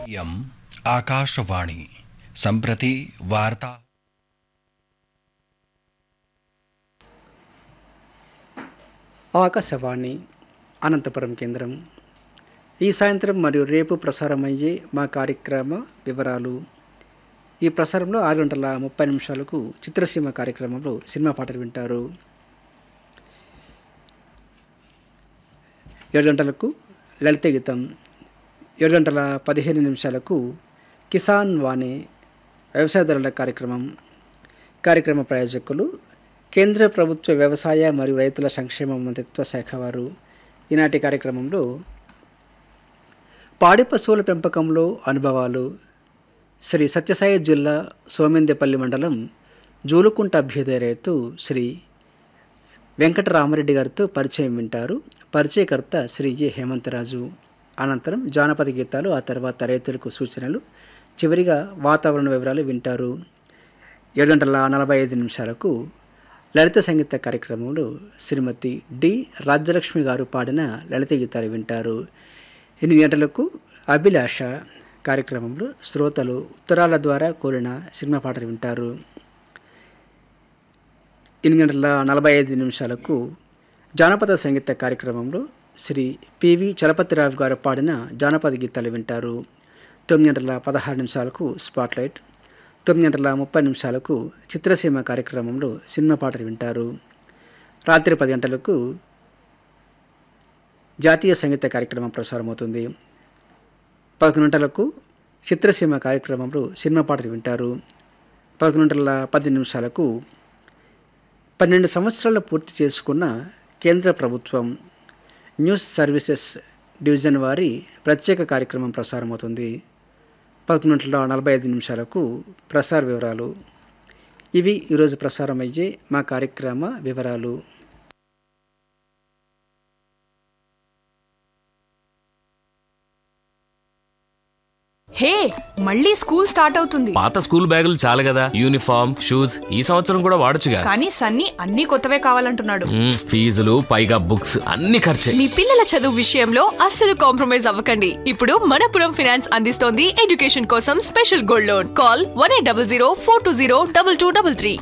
इयम् आकाशवाणी सम्प्रति वार्ता ఆకాశవాణి అనంతపురం కేంద్రం ఈ సాయంత్రం మరియు రేపు ప్రసారమయ్యే మా కార్యక్రమ వివరాలు ఈ ప్రసారంలో ఆరు గంటల ముప్పై నిమిషాలకు చిత్రసీమ కార్యక్రమంలో సినిమా పాటలు వింటారు ఏడు గంటలకు లలిత గీతం ఏడు గంటల పదిహేను నిమిషాలకు కిసాన్ వాణి వ్యవసాయదారుల కార్యక్రమం కార్యక్రమ ప్రాయోజకులు కేంద్ర ప్రభుత్వ వ్యవసాయ మరియు రైతుల సంక్షేమ మంత్రిత్వ శాఖ వారు ఈనాటి కార్యక్రమంలో పాడి పశువుల పెంపకంలో అనుభవాలు శ్రీ సత్యసాయి జిల్లా సోమెందేపల్లి మండలం జూలుకుంట అభ్యుదయ రైతు శ్రీ వెంకటరామరెడ్డి గారితో పరిచయం వింటారు పరిచయకర్త శ్రీ జె హేమంతరాజు అనంతరం జానపద గీతాలు ఆ తర్వాత రైతులకు సూచనలు చివరిగా వాతావరణ వివరాలు వింటారు ఏడు గంటల నలభై ఐదు నిమిషాలకు లలిత సంగీత కార్యక్రమంలో శ్రీమతి డి రాజ్యలక్ష్మి గారు పాడిన లలిత గీతాలు వింటారు ఎనిమిది గంటలకు అభిలాష కార్యక్రమంలో శ్రోతలు ఉత్తరాల ద్వారా కోరిన సినిమా పాటలు వింటారు ఎనిమిది గంటల నలభై ఐదు నిమిషాలకు జానపద సంగీత కార్యక్రమంలో శ్రీ పివి చలపతిరావు గారు పాడిన జానపద గీతాలు వింటారు తొమ్మిది గంటల పదహారు నిమిషాలకు స్పాట్లైట్ తొమ్మిది గంటల ముప్పై నిమిషాలకు చిత్రసీమ కార్యక్రమంలో సినిమా పాటలు వింటారు రాత్రి పది గంటలకు జాతీయ సంగీత కార్యక్రమం ప్రసారమవుతుంది పదకొండు గంటలకు చిత్రసీమ కార్యక్రమంలో సినిమా పాటలు వింటారు పదకొండు గంటల పది నిమిషాలకు పన్నెండు సంవత్సరాలు పూర్తి చేసుకున్న కేంద్ర ప్రభుత్వం న్యూస్ సర్వీసెస్ డివిజన్ వారి ప్రత్యేక కార్యక్రమం ప్రసారమవుతుంది పదకొండు గంటల నలభై ఐదు నిమిషాలకు ప్రసార వివరాలు ఇవి ఈరోజు ప్రసారం అయ్యే మా కార్యక్రమ వివరాలు హే మళ్ళీ స్కూల్ స్టార్ట్ అవుతుంది పాత స్కూల్ బ్యాగులు చాలు కదా యూనిఫామ్ షూస్ ఈ సంవత్సరం కూడా వాడొచ్చుగా కానీ సన్నీ అన్ని కొత్తవే కావాలంటున్నాడు మ్మ్, ఫీజులు పైగా బుక్స్ అన్ని ఖర్చే మీ పిల్లల చదువు విషయంలో అస్సలు కాంప్రమైజ్ అవ్వకండి ఇప్పుడు మనపురం ఫినాన్స్ అందిస్తోంది ఎడ్యుకేషన్ కోసం special gold loan call one eight double zero four two zero double two double three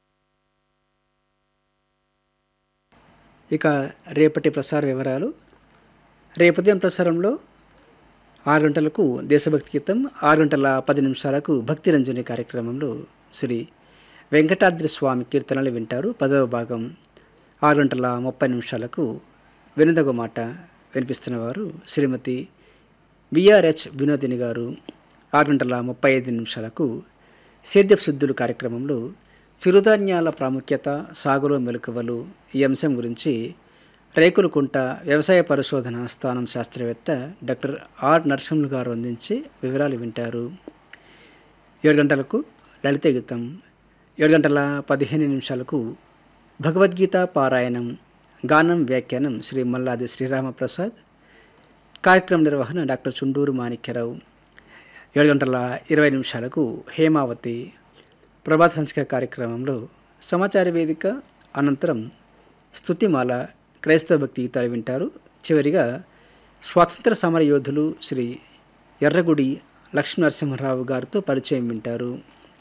ఇక రేపటి ప్రసార వివరాలు రేపు ఉదయం ప్రసారంలో ఆరు గంటలకు దేశభక్తి గీతం ఆరు గంటల పది నిమిషాలకు భక్తి రంజని కార్యక్రమంలో శ్రీ వెంకటాద్రి స్వామి కీర్తనలు వింటారు పదవ భాగం ఆరు గంటల ముప్పై నిమిషాలకు వినదగ మాట వినిపిస్తున్నవారు శ్రీమతి విఆర్హెచ్ వినోదిని గారు ఆరు గంటల ముప్పై ఐదు నిమిషాలకు సేద్యపు శుద్ధులు కార్యక్రమంలో చిరుధాన్యాల ప్రాముఖ్యత సాగులో మెలకువలు ఈ అంశం గురించి రేకులకుంట వ్యవసాయ పరిశోధన స్థానం శాస్త్రవేత్త డాక్టర్ ఆర్ నరసింహులు గారు అందించే వివరాలు వింటారు ఏడు గంటలకు లలిత గీతం ఏడు గంటల పదిహేను నిమిషాలకు భగవద్గీత పారాయణం గానం వ్యాఖ్యానం శ్రీ మల్లాది శ్రీరామప్రసాద్ కార్యక్రమ నిర్వహణ డాక్టర్ చుండూరు మాణిక్యరావు ఏడు గంటల ఇరవై నిమిషాలకు హేమావతి ప్రభాత సంచిక కార్యక్రమంలో సమాచార వేదిక అనంతరం స్తుతిమాల క్రైస్తవ భక్తి గీతాలు వింటారు చివరిగా స్వాతంత్ర సమర యోధులు శ్రీ ఎర్రగుడి లక్ష్మీ నరసింహరావు గారితో పరిచయం వింటారు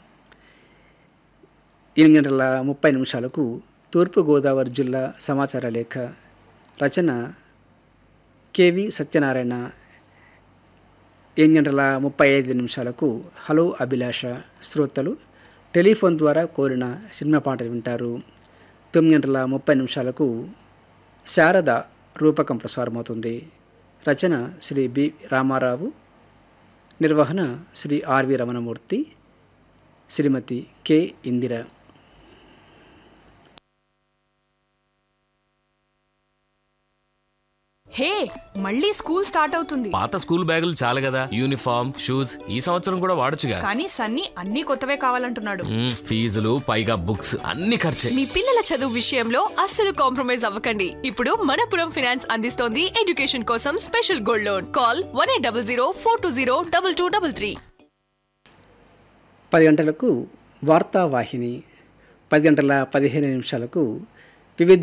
ఎనిమిది గంటల ముప్పై నిమిషాలకు తూర్పుగోదావరి జిల్లా సమాచార లేఖ రచన కేవి సత్యనారాయణ ఎనిమిది గంటల ముప్పై ఐదు నిమిషాలకు హలో అభిలాష శ్రోతలు టెలిఫోన్ ద్వారా కోరిన సినిమా పాటలు వింటారు తొమ్మిది గంటల ముప్పై నిమిషాలకు శారద రూపకం ప్రసారమవుతుంది రచన శ్రీ బి రామారావు నిర్వహణ Shri R V Ramanamurthy Shrimati K Indira hey మళ్ళీ స్కూల్ స్టార్ట్ అవుతుంది పాత స్కూల్ బ్యాగులు చాలు కదా యూనిఫామ్ షూస్ ఈ సంవత్సరం కూడా వాడొచ్చుగా కానీ సన్నీ అన్ని కొత్తవే కావాలంటున్నాడు మ్మ్, ఫీజులు పైగా బుక్స్ అన్ని ఖర్చే మీ పిల్లల చదువు విషయంలో అస్సలు కాంప్రమైజ్ అవ్వకండి ఇప్పుడు మనపురం ఫినాన్స్ అందిస్తోంది ఎడ్యుకేషన్ కోసం special gold loan call one eight double zero four two zero double two double three పది గంటలకు వార్తావాహిని పది గంటల పదిహేను నిమిషాలకు వివిధ